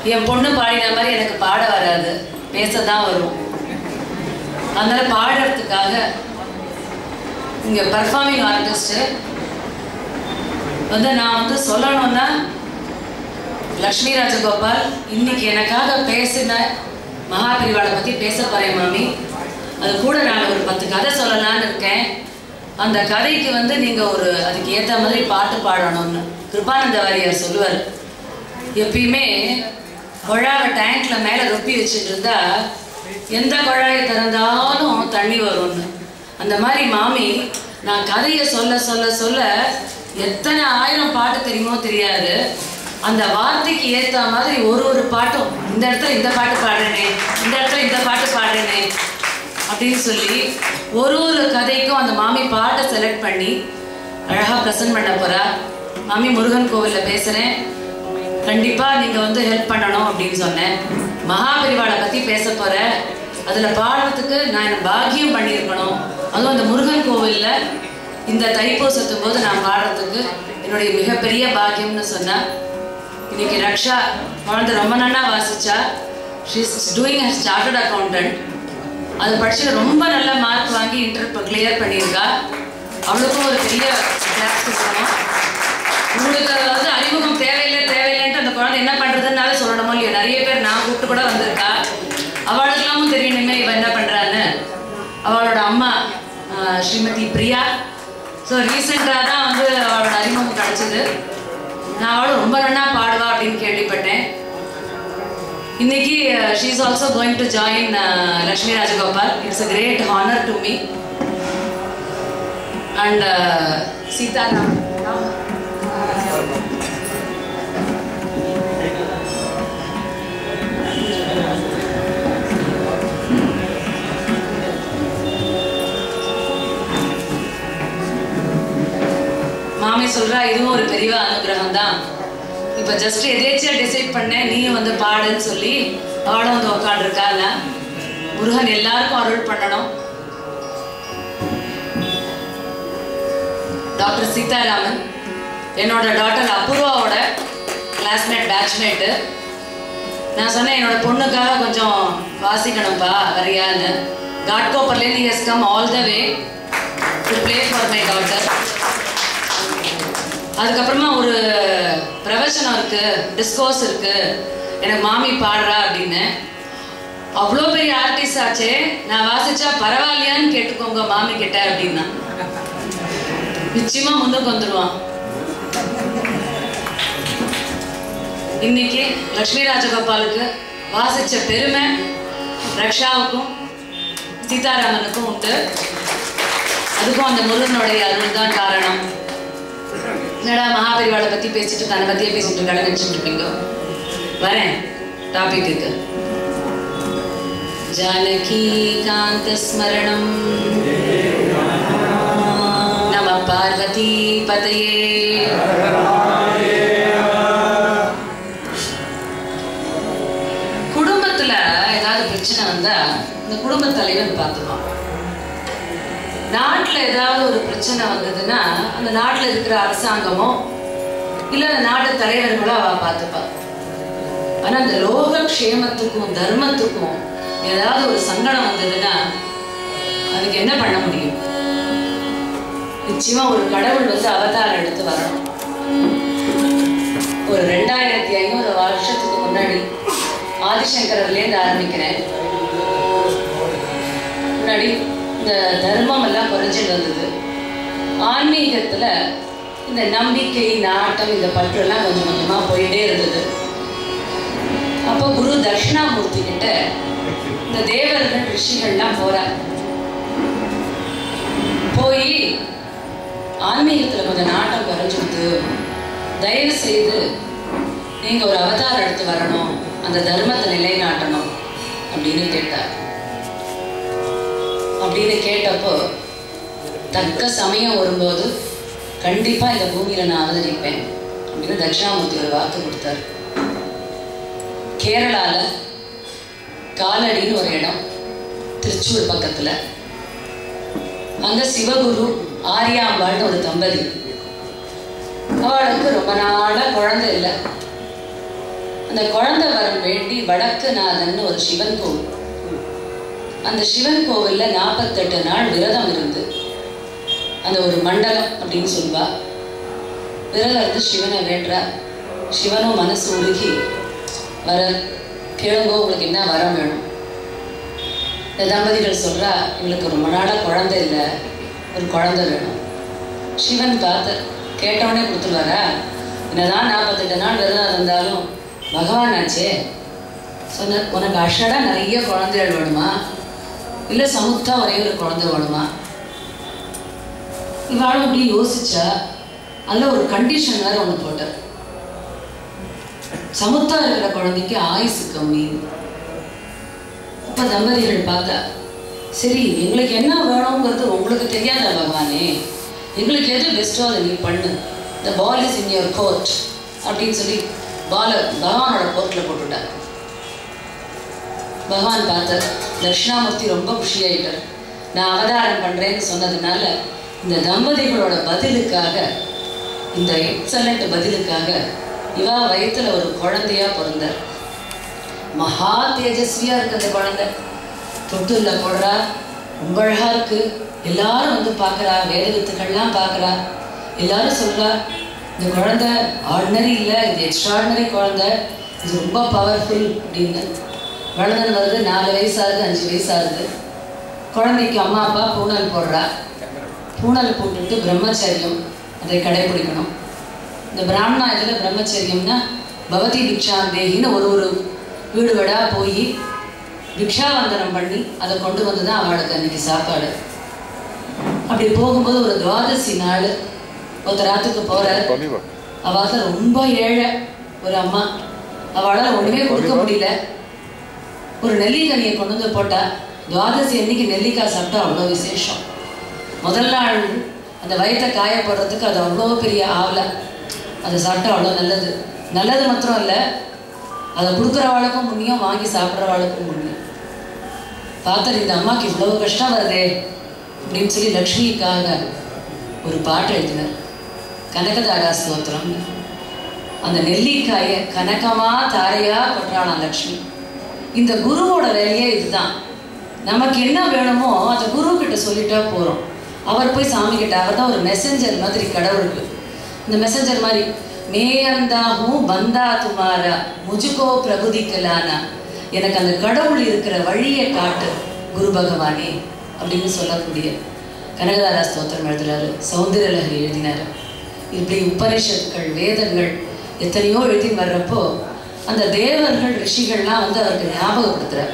என் பொண்ணு பாடின மாதிரி எனக்கு பாட வராது பேச தான் வரும் அதனால பாடுறதுக்காக இங்க பர்ஃபார்மிங் ஆர்டிஸ்ட் வந்து நான் வந்து சொல்லணும்னா லக்ஷ்மி ராஜகோபால் இன்னைக்கு எனக்காக பேசின மகாபிரிவாளை பத்தி பேச போறேன் மாமி அது கூட நான் ஒரு பத்து கதை சொல்லலாம்னு இருக்கேன் அந்த கதைக்கு வந்து நீங்க ஒரு அதுக்கு ஏத்த மாதிரி பாட்டு பாடணும்னு கிருபானந்த வாரியார் சொல்லுவார் எப்பயுமே குழாவை டேங்க்ல மேல ரொப்பி வச்சுட்டு இருந்தா எந்த குழாயை திறந்தாலும் தண்ணி வரும்னு அந்த மாதிரி மாமி நான் கதையை சொல்ல சொல்ல சொல்ல எத்தனை ஆயிரம் பாட்டு தெரியுமோ தெரியாது அந்த வார்த்தைக்கு ஏத்த மாதிரி ஒரு ஒரு பாட்டும் இந்த இடத்துல இந்த பாட்டு பாடுறேனே இந்த இடத்துல இந்த பாட்டு பாடுறேனே அப்படின்னு சொல்லி ஒரு ஒரு கதைக்கும் அந்த மாமி பாட்டை செலக்ட் பண்ணி அழகா ப்ரெசென்ட் பண்ண போறா மாமி முருகன் கோவில்ல பேசுறேன் கண்டிப்பா நீங்க வந்து ஹெல்ப் பண்ணணும் அப்படின்னு சொன்னேன் மகாபெரிவாளை பத்தி பேச போறேன் அதுல பாடுறதுக்கு நான் எனக்கு பாக்கியம் பண்ணியிருக்கணும் அதுவும் அந்த முருகன் கோவில்ல இந்த தைப்பூசத்தும் போது நான் பாடுறதுக்கு என்னுடைய மிகப்பெரிய பாக்கியம்னு சொன்னா இன்னைக்கு ரக்ஷா குழந்தை ரொம்ப நன்னா வாசிச்சா she's doing a chartered accountant அது படிச்சு ரொம்ப நல்ல மார்க் வாங்கி இன்டர் கிளியர் பண்ணியிருக்கா அவளுக்கும் ஒரு பெரிய கிளாஸ் கொடுக்கணும் உங்களுக்கு வந்து அறிமுகம் தேவையில்லை தேவையில்லைன்ட்டு அந்த குழந்தை என்ன பண்றதுனால சொல்லணுமோ இல்லையோ நிறைய பேர் நான் கூப்பிட்டு கூட வந்திருக்கா அவளுக்கெல்லாமும் தெரியணுமே இவ என்ன பண்றான்னு அவளோட அம்மா ஆஹ், ஸ்ரீமதி பிரியா ஸோ ரீசெண்டாக தான் வந்து அவளோட அறிமுகம் கிடைச்சது நான் அவளும் ரொம்ப நன்னா பாடுவா அப்படின்னு கேள்விப்பட்டேன் இன்னைக்கு she is also going to join Lakshmi Rajagopal it's a great honour to me and Sitaram மாமி சொல்றா இதுவும் ஒரு பெரிய அனுகிரகம் தான் இப்ப ஜஸ்ட் எதேச்சியா டிசைட் பண்ணேன் நீயும் வந்து பாடுன்னு சொல்லி அவளும் வந்து உட்காந்துருக்கால முருகன் எல்லாருக்கும் அருள் பண்ணணும் டாக்டர் சீதாராமன் என்னோட டாக்டர் அபூர்வாவோட கிளாஸ்மேட் பேட்ச்மேட்டு நான் சொன்னேன் என்னோட பொண்ணுக்காக கொஞ்சம் வாசிக்கணும்ப்பா வரியான்னு காட்கோப்பர்லேருந்து has come all the way to play for my daughter அதுக்கப்புறமா ஒரு பிரவச்சனம் இருக்கு டிஸ்கோர்ஸ் இருக்கு எனக்கு மாமி பாடுறா அப்படின்னு அவ்வளோ பெரிய ஆர்டிஸ்ட் ஆச்சே நான் வாசிச்சா பரவாயில்லையான்னு கேட்டுக்கோங்க மாமி கிட்ட அப்படின்னா நிச்சயமா முன்னுக்கு வந்துருவான் இன்னைக்கு லக்ஷ்மி ராஜகோபாலுக்கு வாசிச்ச பெருமை ரக்ஷாவுக்கும் சீதாராமனுக்கும் உண்டு அதுக்கும் அந்த முருகனுடைய அருள் தான் காரணம் என்னடா மகாபரிவாளை பத்தி பேசிட்டு தன்னை பத்தியே பேசிட்டு இருக்காங்க நினைச்சிட்டு இருப்பீங்க வரேன் டாபிக்கு ஜானகி காந்த ஸ்மரணம் நம பார்வதி பதையே குடும்பத்துல ஏதாவது பிரச்சனை வந்தா இந்த குடும்ப தலைவன் பார்த்துப்பான் நாட்டுல ஏதாவது ஒரு பிரச்சனை வந்ததுன்னா அந்த நாட்டுல இருக்கிற அரசாங்கமோ இல்ல அந்த நாட்டு தலைவர்களோ அவ பார்த்துப்பா ஆனா அந்த லோக க்ஷேமத்துக்கும் தர்மத்துக்கும் ஏதாவது ஒரு சங்கடம் வந்ததுன்னா அதுக்கு என்ன பண்ண முடியும் நிச்சயமா ஒரு கடவுள் வந்து அவதாரம் எடுத்து வரணும் ஒரு ரெண்டாயிரத்தி ஐநூறு வருஷத்துக்கு முன்னாடி ஆதிசங்கரர்லேருந்து ஆரம்பிக்கிறேன் முன்னாடி இந்த தர்மம் எல்லாம் குறைஞ்சிட்டு வந்தது ஆன்மீகத்துல இந்த நம்பிக்கை நாட்டம் இந்த பற்று எல்லாம் கொஞ்சம் கொஞ்சமா போயிட்டே இருந்தது அப்போ குரு தட்சிணாமூர்த்தி கிட்ட இந்த தேவர்கள் ரிஷிகள்லாம் போறாங்க போய் ஆன்மீகத்துல கொஞ்சம் நாட்டம் குறைஞ்சுடுது தயவு செய்து நீங்க ஒரு அவதாரம் எடுத்து வரணும் அந்த தர்மத்தை நிலைநாட்டணும் அப்படின்னு கேட்டார் அப்படின்னு கேட்டப்போ தக்க சமயம் வரும்போது கண்டிப்பா இந்த பூமியில நான் அவதரிப்பேன் அப்படின்னு தட்சிணாமூர்த்தி ஒரு வாக்கு கொடுத்தாரு கேரளால காலடின்னு ஒரு இடம் திருச்சூர் பக்கத்துல அங்க சிவகுரு ஆரியாம்பாள்னு ஒரு தம்பதி அவளுக்கு ரொம்ப நாளா குழந்தை இல்லை அந்த குழந்தை வரம் வேண்டி வடக்கு நாதன் ஒரு சிவன் கோவில் அந்த சிவன் கோவில்ல நாற்பத்தெட்டு நாள் விரதம் இருந்து அந்த ஒரு மண்டலம் அப்படின்னு சொல்வா விரதம் இருந்து சிவனை வேண்டா சிவனும் மனசு உருகி வர கேளுங்கோ உங்களுக்கு என்ன வரம் வேணும் இந்த தம்பதிகள் சொல்றா எங்களுக்கு ரொம்ப நாளாக குழந்தை இல்லை ஒரு குழந்தை வேணும் சிவன் பார்த்து கேட்டவொடனே கொடுத்துருவாரா என்னதான் நாற்பத்தெட்டு நாள் விரதம் இருந்தாலும் பகவான் ஆச்சே சொன்ன உனக்கு அஷடா நிறைய குழந்தைகள் வேணுமா இல்லை சமுத்தா ஒரே ஒரு குழந்தை வேணுமா இவாளும் இப்படி யோசிச்சா அதில் ஒரு கண்டிஷன் வேற ஒன்று போட்டார் சமுத்தா இருக்கிற குழந்தைக்கு ஆயுசு கம்மி அப்ப தம்பதிகள் பார்த்தா சரி எங்களுக்கு என்ன வேணுங்கிறது உங்களுக்கு தெரியாதா பகவானே எங்களுக்கு எது பெஸ்ட்டோ அதை நீ பண்ணு the ball is in your court அப்படின்னு சொல்லி பாலை பகவானோட கோர்ட்டில் போட்டுட்டார் பகவான் பார்த்தார் தட்சிணாமூர்த்தி ரொம்ப குஷியாயிட்டார் நான் அவதாரம் பண்றேன்னு சொன்னதுனால இந்த தம்பதிகளோட பதிலுக்காக இந்த எக்ஸலண்ட் பதிலுக்காக இவா வயித்துல ஒரு குழந்தையா பிறந்தார் மகா தேஜஸ்வியா இருக்கு அந்த குழந்தை தொட்டுல போடுறா ரொம்ப அழகா இருக்கு எல்லாரும் வந்து பார்க்கறா வேத வித்துக்கள்லாம் பார்க்கறா எல்லாரும் சொல்றா இந்த குழந்தை ஆர்டினரி இல்லை இது எக்ஸ்ட்ராடினரி குழந்தை இது ரொம்ப பவர்ஃபுல் அப்படின்னு வளர்ந்து வருது நாலு வயசாகுது அஞ்சு வயசாகுது குழந்தைக்கு அம்மா அப்பா பூனல் போடுறா பூனல் போட்டுட்டு பிரம்மச்சரியம் அதை கடைபிடிக்கணும் இந்த பிராமணா இதில் பிரம்மச்சரியம்னா பவதி பிக்ஷாந்தேகின்னு ஒரு ஒரு வீடு வீடாக போய் பிக்ஷாவந்தனம் பண்ணி அதை கொண்டு வந்து தான் அவளுக்கு அன்னைக்கு சாப்பாடு அப்படி போகும்போது ஒரு துவாதசி நாள் ஒருத்தர் ராத்துக்கு போகிறார் அவள் ரொம்ப ஏழை ஒரு அம்மா அவளால் ஒன்றுமே கொடுக்க முடியல ஒரு நெல்லிக்கனியை கொண்டு வந்து போட்டா துவாதசி அன்னைக்கு நெல்லிக்காய் சாப்பிட்டா அவ்வளோ விசேஷம் முதல் நாள் அந்த வயிற்றை காய போடுறதுக்கு அது அவ்வளோ பெரிய ஆவலை அதை சாப்பிட்டா அவ்வளோ நல்லது நல்லது மாத்திரம் இல்லை அதை கொடுக்குறவாளுக்கும் புண்ணியம் வாங்கி சாப்பிட்றவாளுக்கும் புண்ணியம் பார்த்தர் இந்த அம்மாக்கு இவ்வளோ கஷ்டம் வருதே அப்படின்னு சொல்லி லக்ஷ்மிக்காக ஒரு பாட்டு எழுதினார் கனகதாரா ஸ்தோத்திரம் அந்த நெல்லிக்காயை கனகமா தாரையா கொட்டுறாளாம் லக்ஷ்மி இந்த குருவோட வேலையே இதுதான் நமக்கு என்ன வேணுமோ அதை குரு கிட்ட சொல்லிட்டா போறோம் அவர் போய் சாமி கிட்ட அவர் தான் ஒரு மெசஞ்சர் மாதிரி கடவுளுக்கு இந்த மெசஞ்சர் மாதிரி மே அந்தாகும் பந்தா துமாரா முஜுகோ பிரபுதிக்கலானா எனக்கு அந்த கடவுள் இருக்கிற வழியை காட்டு குரு பகவானே அப்படின்னு சொல்லக்கூடிய கனகதாரா ஸ்தோத்திரம் எழுதுறாரு சௌந்தரலஹரி எழுதினாரு இப்படி உபனிஷத்துக்கள் வேதங்கள் எத்தனையோ எழுதி வர்றப்போ அந்த தேவர்கள் ரிஷிகள்லாம் வந்து அவருக்கு ஞாபகப்படுத்துறார்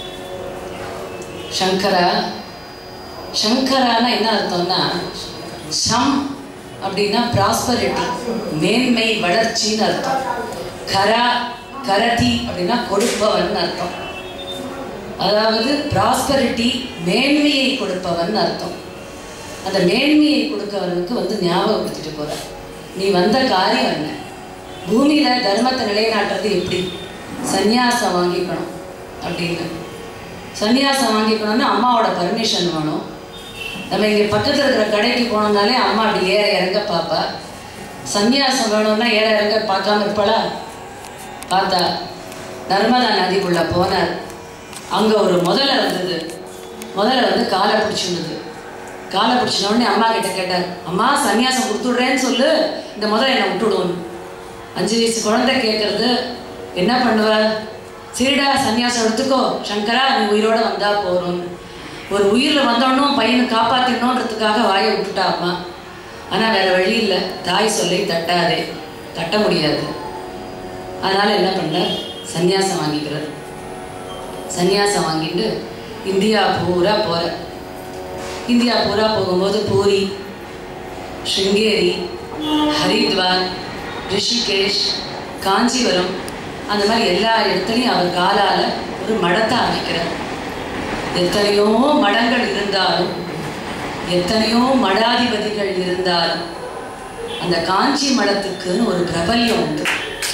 சங்கரா சங்கரானா என்ன அர்த்தம்னா சம் அப்படின்னா ப்ராஸ்பரிட்டி மேன்மை வளர்ச்சின்னு அர்த்தம் கரா கரதி அப்படின்னா கொடுப்பவன் அர்த்தம் அதாவது ப்ராஸ்பரிட்டி மேன்மையை கொடுப்பவன் அர்த்தம் அந்த மேன்மையை கொடுக்கவனுக்கு வந்து ஞாபகப்படுத்திட்டு போற நீ வந்த காரியம் என்ன பூமியில தர்மத்தை நிலைநாட்டுறது எப்படி சந்நியாசம் வாங்கிக்கணும் அப்படின்னு சந்நியாசம் வாங்கிக்கணும்னா அம்மாவோட பர்மிஷன் வேணும் நம்ம இங்கே பக்கத்தில் இருக்கிற கடைக்கு போனோம்னாலே அம்மா அப்படி ஏற இறங்க பார்ப்பா சந்நியாசம் வேணும்னா ஏற இறங்க பார்க்காம இருப்பாளா பார்த்தா நர்மதா நதிக்குள்ள போனார் அங்கே ஒரு முதலை வந்தது முதல்ல வந்து காலை பிடிச்சிருந்தது காலை பிடிச்சின உடனே அம்மா கிட்ட கேட்டார் அம்மா சன்னியாசம் கொடுத்துடுறேன்னு சொல்லு இந்த முதல்ல என்னை விட்டுடுவோன்னு அஞ்சு வயசு குழந்தை கேட்கறது என்ன பண்ணுவ சரிடா சன்னியாசம் எடுத்துக்கோ சங்கரா நீ உயிரோட வந்தா போறோம் ஒரு உயிரில் வந்தோடனும் பையனை காப்பாத்திடணுன்றதுக்காக வாயை விட்டுட்டா அம்மா ஆனால் வேற வழி இல்லை தாய் சொல்லி தட்டாதே தட்ட முடியாது அதனால என்ன பண்ண சந்நியாசம் வாங்கிக்கிறார் சந்நியாசம் வாங்கிட்டு இந்தியா பூரா போற இந்தியா பூரா போகும்போது பூரி ஸ்ருங்கேரி ஹரித்வார் ரிஷிகேஷ் காஞ்சிபுரம் அந்த மாதிரி எல்லா இடத்துலையும் அவர் காலால ஒரு மடத்தை அமைக்கிறார் எத்தனையோ மடங்கள் இருந்தாலும் எத்தனையோ மடாதிபதிகள் இருந்தாலும் அந்த காஞ்சி மடத்துக்குன்னு ஒரு பிரபல்யம் உண்டு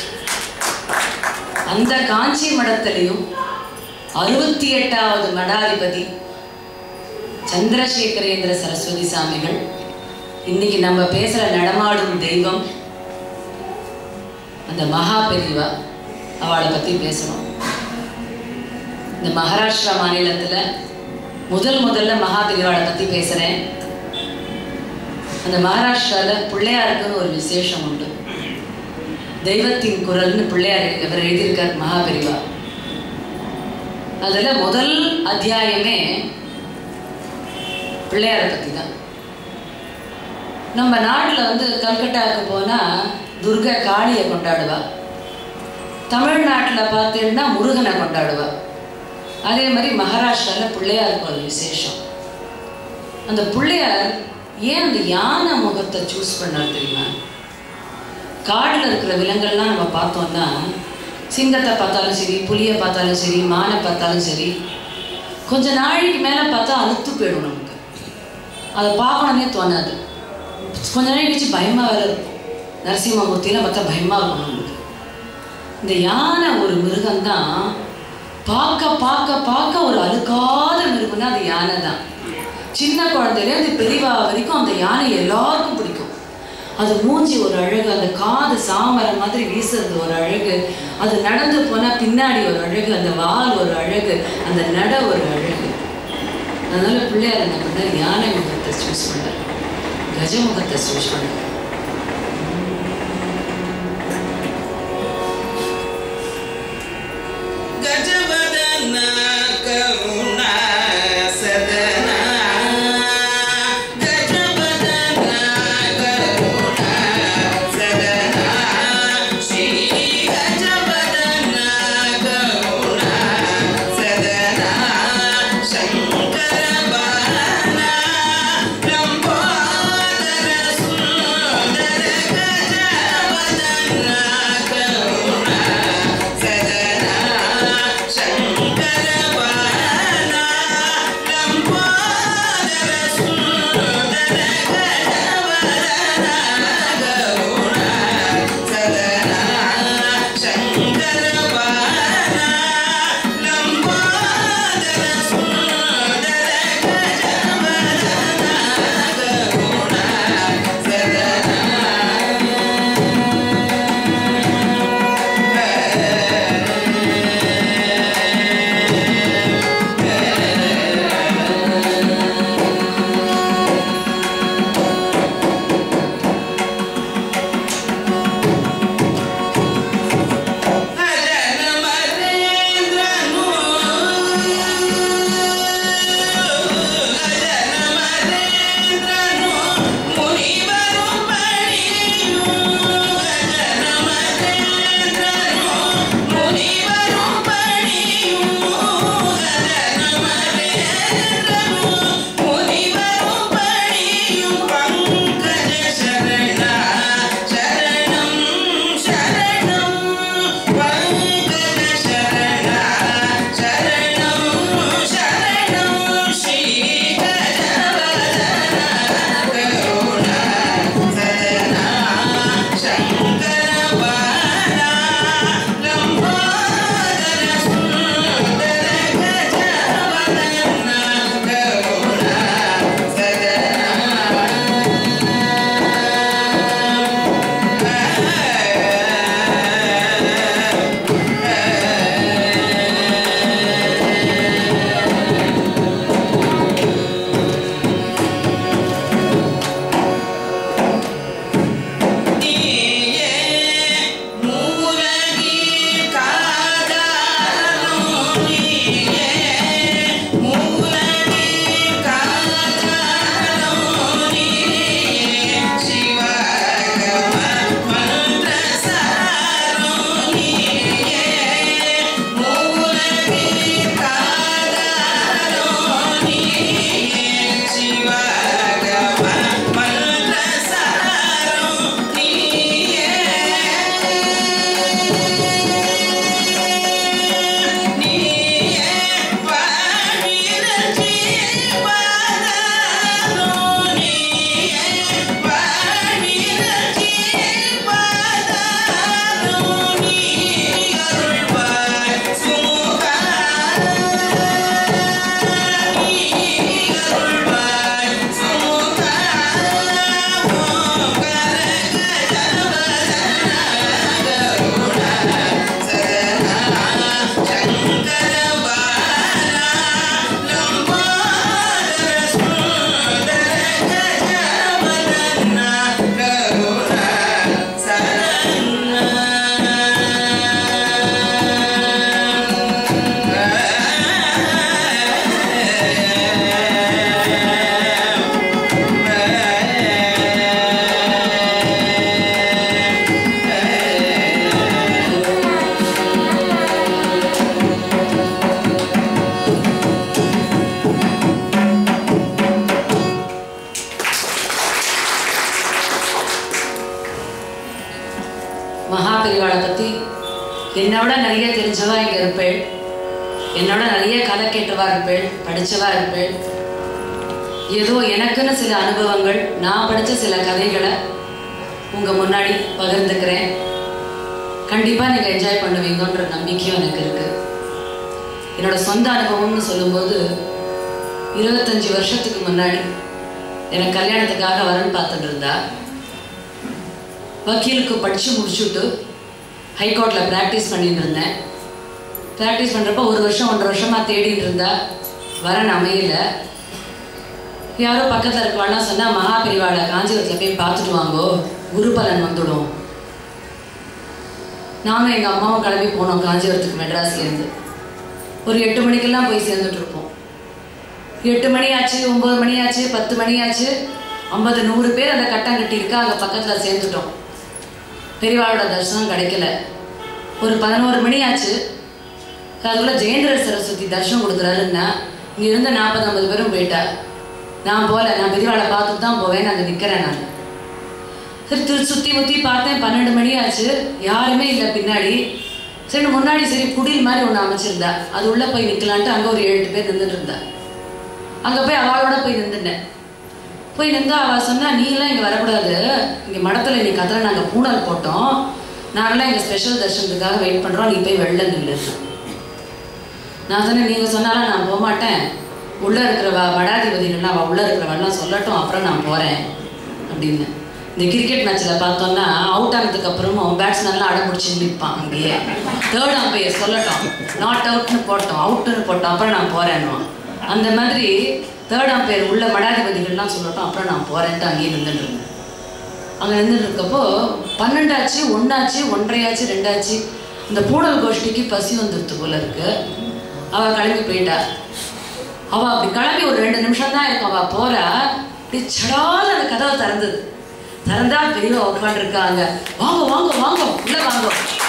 அந்த காஞ்சி மடத்திலையும் அறுபத்தி எட்டாவது மடாதிபதி சந்திரசேகரேந்திர சரஸ்வதி சாமிகள் இன்னைக்கு நம்ம பேசுற நடமாடும் தெய்வம் அந்த மகா பெரியவா அவளை பற்றி பேசணும் இந்த மகாராஷ்டிரா மாநிலத்தில் முதல் முதல்ல மகாபெரிவாளை பற்றி பேசுகிறேன் அந்த மகாராஷ்டிராவில் பிள்ளையாருக்குன்னு ஒரு விசேஷம் உண்டு தெய்வத்தின் குரல்னு பிள்ளையார் அவர் எழுதியிருக்கார் மகாபெரிவா அதில் முதல் அத்தியாயமே பிள்ளையாரை பற்றி தான் நம்ம நாட்டில் வந்து கல்கட்டாவுக்கு போனால் துர்கா காளியை கொண்டாடுவா தமிழ்நாட்டில் பார்த்தீங்கன்னா முருகனை கொண்டாடுவா அதே மாதிரி மகாராஷ்டிராவில் பிள்ளையாருக்கு ஒரு விசேஷம் அந்த பிள்ளையார் ஏன் அந்த யானை முகத்தை சூஸ் பண்ணார் தெரியுமா காட்டில் இருக்கிற விலங்கெல்லாம் நம்ம பார்த்தோம்னா சிங்கத்தை பார்த்தாலும் சரி புலியை பார்த்தாலும் சரி மானை பார்த்தாலும் சரி கொஞ்ச நாளைக்கு மேலே பார்த்தா அழுத்து போயிடும் நமக்கு அதை பார்க்கணுன்னே தோணாது கொஞ்ச நாள் கழிச்சு பயமாக வேற இருக்கும் நரசிம்மமூர்த்தியெல்லாம் பார்த்தா பயமாக இருக்கும் நமக்கு இந்த யானை ஒரு மிருகம்தான் பார்க்க பார்க்க பார்க்க ஒரு அழுக்காத மிருகம்னா அது யானை தான் சின்ன குழந்தையிலேருந்து பெரியவா வரைக்கும் அந்த யானை எல்லாருக்கும் பிடிக்கும் அது மூஞ்சி ஒரு அழகு அந்த காது சாமரம் மாதிரி வீசுறது ஒரு அழகு அது நடந்து போனால் பின்னாடி ஒரு அழகு அந்த வால் ஒரு அழகு அந்த நட ஒரு அழகு அதனால பிள்ளையார் என்ன பண்ணார் யானை முகத்தை சூஸ் பண்ணார் கஜமுகத்தை சூஸ் பண்ணார் ಗಜವದನ ಕರುಣ ಸದನ ಗಜವದನ ಕರುಣ ಸದನ ಶ್ರೀ ಗಜವದನ ಕರುಣ ಸದನ ಶಂಕರ ಬಾಲ ಲಂಬೋದರ ಸುಂದರ என்னோட நிறைய தெரிஞ்சவா இங்க இருப்பேள் என்னோட நிறைய கதை கேட்டவா இருப்பேள் படிச்சவா இருப்பேள் ஏதோ எனக்குன்னு சில அனுபவங்கள் நான் படிச்ச சில கதைகளை உங்க முன்னாடி பகிர்ந்துக்கிறேன் கண்டிப்பா நீங்க என்ஜாய் பண்ணுவீங்கன்ற நம்பிக்கையும் எனக்கு இருக்கு என்னோட சொந்த அனுபவம்னு சொல்லும்போது இருபத்தஞ்சு வருஷத்துக்கு முன்னாடி எனக்கு கல்யாணத்துக்காக வரன் பார்த்துட்டு இருந்தா வக்கீலுக்கு படிச்சு முடிச்சுட்டு ஹைகோர்ட்டில் ப்ராக்டிஸ் பண்ணிட்டு இருந்தேன் ப்ராக்டிஸ் பண்ணுறப்ப ஒரு வருஷம் ஒன்றரை வருஷமாக தேடிட்டு இருந்தா வரன் அமையல யாரோ பக்கத்தில் இருக்கவாள்லாம் சொன்னால் மகாபிரிவாளை காஞ்சிபுரத்தில் போய் பார்த்துட்டு வாங்கோ குருபலன் வந்துடும் நானும் எங்கள் அம்மாவும் கிளம்பி போனோம் காஞ்சிபுரத்துக்கு மெட்ராஸ்லேருந்து ஒரு எட்டு மணிக்கெல்லாம் போய் சேர்ந்துட்டு இருப்போம் எட்டு மணி ஆச்சு ஒம்பது மணி ஆச்சு பத்து மணி ஆச்சு ஐம்பது நூறு பேர் அந்த கட்டம் கட்டியிருக்கா அங்கே பக்கத்தில் சேர்ந்துட்டோம் பெரியவாளோட தரிசனம் கிடைக்கல ஒரு பதினோரு மணி ஆச்சு அதுக்குள்ள ஜெயேந்திர சரஸ்வதி தரிசனம் கொடுக்குறாருன்னா இங்க இருந்த நாற்பது ஐம்பது பேரும் போயிட்டா நான் போகல நான் பெரியவாளை பார்த்துட்டு தான் போவேன் அங்கே நிற்கிறேன் நான் சரி திரு சுற்றி முற்றி பார்த்தேன் பன்னெண்டு மணி ஆச்சு யாருமே இல்லை பின்னாடி சரி முன்னாடி சரி குடில் மாதிரி ஒன்று அமைச்சிருந்தா அது உள்ளே போய் நிற்கலான்ட்டு அங்கே ஒரு ஏழு எட்டு பேர் நின்றுட்டு இருந்தா அங்கே போய் அவளோட போய் நின்றுட்டேன் போய் நின்றா அவள் சொன்னா நீ எல்லாம் இங்கே வரக்கூடாது இங்கே மடத்தில் நீ கத்தில் நாங்கள் பூனல் போட்டோம் நாங்களாம் இங்கே ஸ்பெஷல் தர்ஷனத்துக்காக வெயிட் பண்ணுறோம் நீ போய் வெளில நில்லு நான் சொன்னேன் நீங்கள் சொன்னாலும் நான் போக மாட்டேன் உள்ளே இருக்கிறவ மடாதிபதிகள்லாம் அவள் உள்ளே இருக்கிறவெல்லாம் சொல்லட்டும் அப்புறம் நான் போகிறேன் அப்படின்னு இந்த கிரிக்கெட் மேட்ச்சில் பார்த்தோம்னா அவுட் ஆனதுக்கு அப்புறமும் பேட்ஸ்மேன்லாம் அடம் பிடிச்சி நிற்பான் அங்கேயே தேர்ட் அம்பையர் சொல்லட்டும் நாட் அவுட்னு போட்டோம் அவுட்டுன்னு போட்டோம் அப்புறம் நான் போகிறேன்னுவான் அந்த மாதிரி தேர்ட் அம்பையர் உள்ள மடாதிபதிகள்லாம் சொல்லட்டும் அப்புறம் நான் போகிறேன்ட்டு அங்கேயே நின்றுட்டு இருந்தேன் அங்கே நின்றுட்டு இருக்கப்போ பன்னெண்டாச்சு ஒன்றாச்சு ஒன்றரையாச்சு ரெண்டாச்சு இந்த பூடல் கோஷ்டிக்கு பசி வந்துடுத்து போல இருக்கு அவள் கிளம்பி போயிட்டா அவள் அப்படி கிளம்பி ஒரு ரெண்டு நிமிஷம் தான் இருக்கும் அவள் போறா அப்படி சடால் அந்த கதவை திறந்தது திறந்தா பெரியவா உட்காந்துருக்காங்க வாங்க வாங்க வாங்க உள்ள வாங்க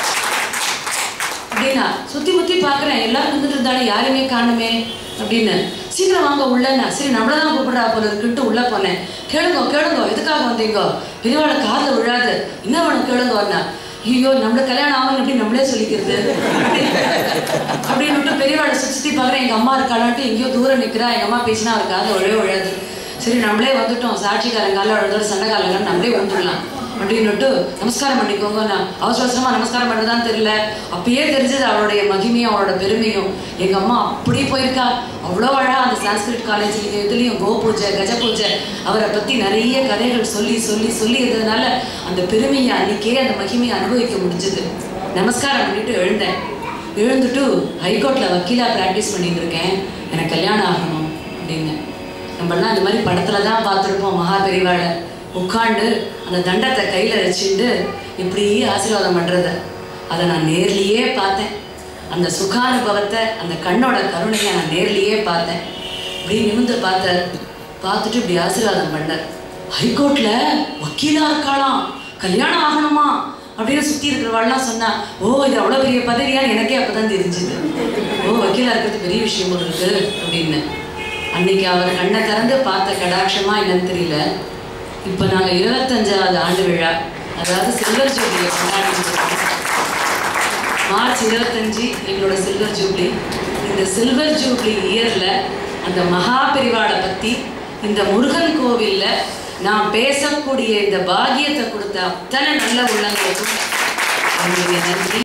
அப்படின்னா சுத்தி முத்தி பார்க்குறேன் எல்லாரும் நின்றுட்டு இருந்தாலும் யாருமே காணுமே அப்படின்னு சீக்கிரம் வாங்க உள்ளன்னா சரி நம்மள தான் கூப்பிடுறா போல இருக்குன்ட்டு உள்ள போனேன் கேளுங்க கேளுங்க எதுக்காக வந்தீங்க பெரியவாளை காதில் விழாது என்ன வேணும் கேளுங்கன்னா ஐயோ நம்மள கல்யாணம் ஆகணும் எப்படி நம்மளே சொல்லிக்கிறது அப்படின்னு விட்டு பெரியவாளை சுத்தி சுத்தி பார்க்குறேன் எங்க அம்மா இருக்காளான்ட்டு எங்கேயோ தூரம் நிக்கிறா எங்க அம்மா பேசினா அவர் காதில் விழவே விழாது சரி நம்மளே வந்துட்டோம் சாட்சிக்காரன் காலில் விழுந்தோட சண்டைக்காரங்க நம்மளே வந்துடலாம் அப்படின்னுட்டு நமஸ்காரம் பண்ணிக்கோங்க நான் அவசர அவசரமா நமஸ்காரம் பண்ணதான் தெரியல அப்பயே தெரிஞ்சது அவளுடைய மகிமையும் அவளோட பெருமையும் எங்க அம்மா அப்படி போயிருக்கா அவ்வளோ அழகா அந்த சான்ஸ்கிரிட் காலேஜ்லயும் இதுலயும் கோ பூஜை கஜ பூஜை அவரை பத்தி நிறைய கதைகள் சொல்லி சொல்லி சொல்லி இருந்ததுனால அந்த பெருமையை அன்னைக்கே அந்த மகிமையை அனுபவிக்க முடிஞ்சது நமஸ்காரம் பண்ணிட்டு எழுந்தேன் எழுந்துட்டு ஹைகோர்ட்ல வக்கீலா ப்ராக்டிஸ் பண்ணிட்டு இருக்கேன் எனக்கு கல்யாணம் ஆகணும் அப்படின்னு நம்மளாம் இந்த மாதிரி படத்துல தான் பார்த்துருப்போம் மகா பெரிவாளை உட்காண்டு அந்த தண்டத்தை கையில வச்சுட்டு இப்படி ஆசீர்வாதம் பண்றத அதை நான் நேர்லயே பார்த்தேன் அந்த சுகானுபவத்தை அந்த கண்ணோட கருணையை நான் நேர்லயே பார்த்தேன் இப்படி நிமிந்து பார்த்தார் பார்த்துட்டு இப்படி ஆசீர்வாதம் பண்ணார் ஹைகோர்ட்ல வக்கீலா இருக்காளாம் கல்யாணம் ஆகணுமா அப்படின்னு சுத்தி இருக்கிறவாள்லாம் சொன்னா ஓ இது அவ்வளவு பெரிய பதவியான்னு எனக்கே அப்பதான் தெரிஞ்சுது ஓ வக்கீலா இருக்கிறது பெரிய விஷயம் போல இருக்கு அப்படின்னு அன்னைக்கு அவர் கண்ணை திறந்து பார்த்த கடாட்சமா என்னன்னு தெரியல இப்போ நாங்கள் இருபத்தஞ்சாவது ஆண்டு விழா அதாவது சில்வர் ஜூப்ளியை கொண்டாடிட்டு இருக்கோம் மார்ச் இருபத்தஞ்சு எங்களோட சில்வர் ஜூப்ளி இந்த சில்வர் ஜூப்ளி இயரில் அந்த மகா பெரிவாளை பற்றி இந்த முருகன் கோவிலில் நான் பேசக்கூடிய இந்த பாக்கியத்தை கொடுத்த அத்தனை நல்ல உள்ளங்களுக்கும் என்னுடைய நன்றி